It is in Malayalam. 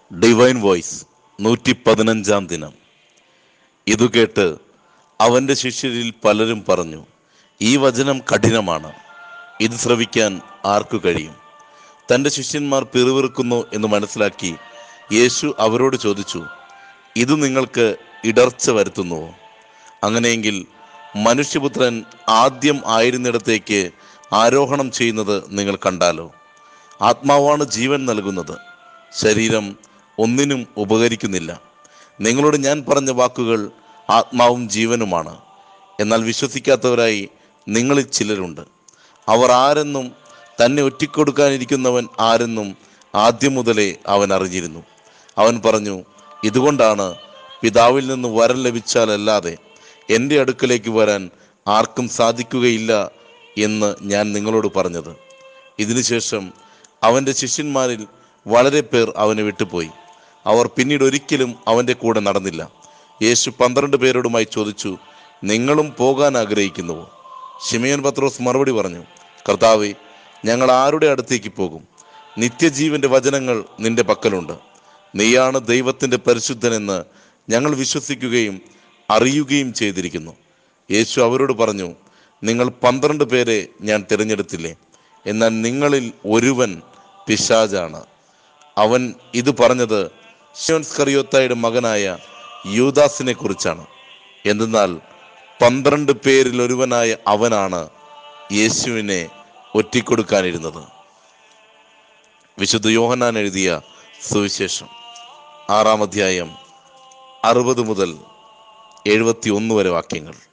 ഡിവൈൻ വോയിസ് നൂറ്റി പതിനഞ്ചാം ദിനം ഇതു കേട്ട് അവന്റെ ശിഷ്യരിൽ പലരും പറഞ്ഞു ഈ വചനം കഠിനമാണ് ഇത് ശ്രവിക്കാൻ ആർക്കു കഴിയും തന്റെ ശിഷ്യന്മാർ പിറുവിറുക്കുന്നു എന്ന് മനസ്സിലാക്കി യേശു അവരോട് ചോദിച്ചു ഇത് നിങ്ങൾക്ക് ഇടർച്ച വരുത്തുന്നുവോ അങ്ങനെയെങ്കിൽ മനുഷ്യപുത്രൻ ആദ്യം ആയിരുന്നിടത്തേക്ക് ആരോഹണം ചെയ്യുന്നത് നിങ്ങൾ കണ്ടാലോ ആത്മാവാണ് ജീവൻ നൽകുന്നത് ശരീരം ഒന്നിനും ഉപകരിക്കുന്നില്ല നിങ്ങളോട് ഞാൻ പറഞ്ഞ വാക്കുകൾ ആത്മാവും ജീവനുമാണ് എന്നാൽ വിശ്വസിക്കാത്തവരായി നിങ്ങളിൽ ചിലരുണ്ട് അവർ ആരെന്നും തന്നെ ഒറ്റിക്കൊടുക്കാനിരിക്കുന്നവൻ ആരെന്നും ആദ്യം മുതലേ അവൻ അറിഞ്ഞിരുന്നു അവൻ പറഞ്ഞു ഇതുകൊണ്ടാണ് പിതാവിൽ നിന്ന് വരം ലഭിച്ചാലല്ലാതെ എൻ്റെ അടുക്കലേക്ക് വരാൻ ആർക്കും സാധിക്കുകയില്ല എന്ന് ഞാൻ നിങ്ങളോട് പറഞ്ഞത് ഇതിനുശേഷം അവൻ്റെ ശിഷ്യന്മാരിൽ വളരെ പേർ അവനെ വിട്ടുപോയി അവർ പിന്നീട് ഒരിക്കലും അവൻ്റെ കൂടെ നടന്നില്ല യേശു പന്ത്രണ്ട് പേരോടുമായി ചോദിച്ചു നിങ്ങളും പോകാൻ ആഗ്രഹിക്കുന്നുവോ ഷിമയോൻ പത്രോസ് മറുപടി പറഞ്ഞു കർത്താവെ ഞങ്ങൾ ആരുടെ അടുത്തേക്ക് പോകും നിത്യജീവന്റെ വചനങ്ങൾ നിന്റെ പക്കലുണ്ട് നീയാണ് ദൈവത്തിന്റെ പരിശുദ്ധനെന്ന് ഞങ്ങൾ വിശ്വസിക്കുകയും അറിയുകയും ചെയ്തിരിക്കുന്നു യേശു അവരോട് പറഞ്ഞു നിങ്ങൾ പന്ത്രണ്ട് പേരെ ഞാൻ തിരഞ്ഞെടുത്തില്ലേ എന്നാൽ നിങ്ങളിൽ ഒരുവൻ പിശാജാണ് അവൻ ഇത് പറഞ്ഞത് ഷിയോൻസ്കറിയോത്തായുടെ മകനായ യൂദാസിനെ കുറിച്ചാണ് എന്തെന്നാൽ പന്ത്രണ്ട് പേരിൽ ഒരുവനായ അവനാണ് യേശുവിനെ ഒറ്റിക്കൊടുക്കാനിരുന്നത് വിശുദ്ധ യോഹന്നാൻ എഴുതിയ സുവിശേഷം ആറാം അധ്യായം അറുപത് മുതൽ എഴുപത്തി ഒന്ന് വരെ വാക്യങ്ങൾ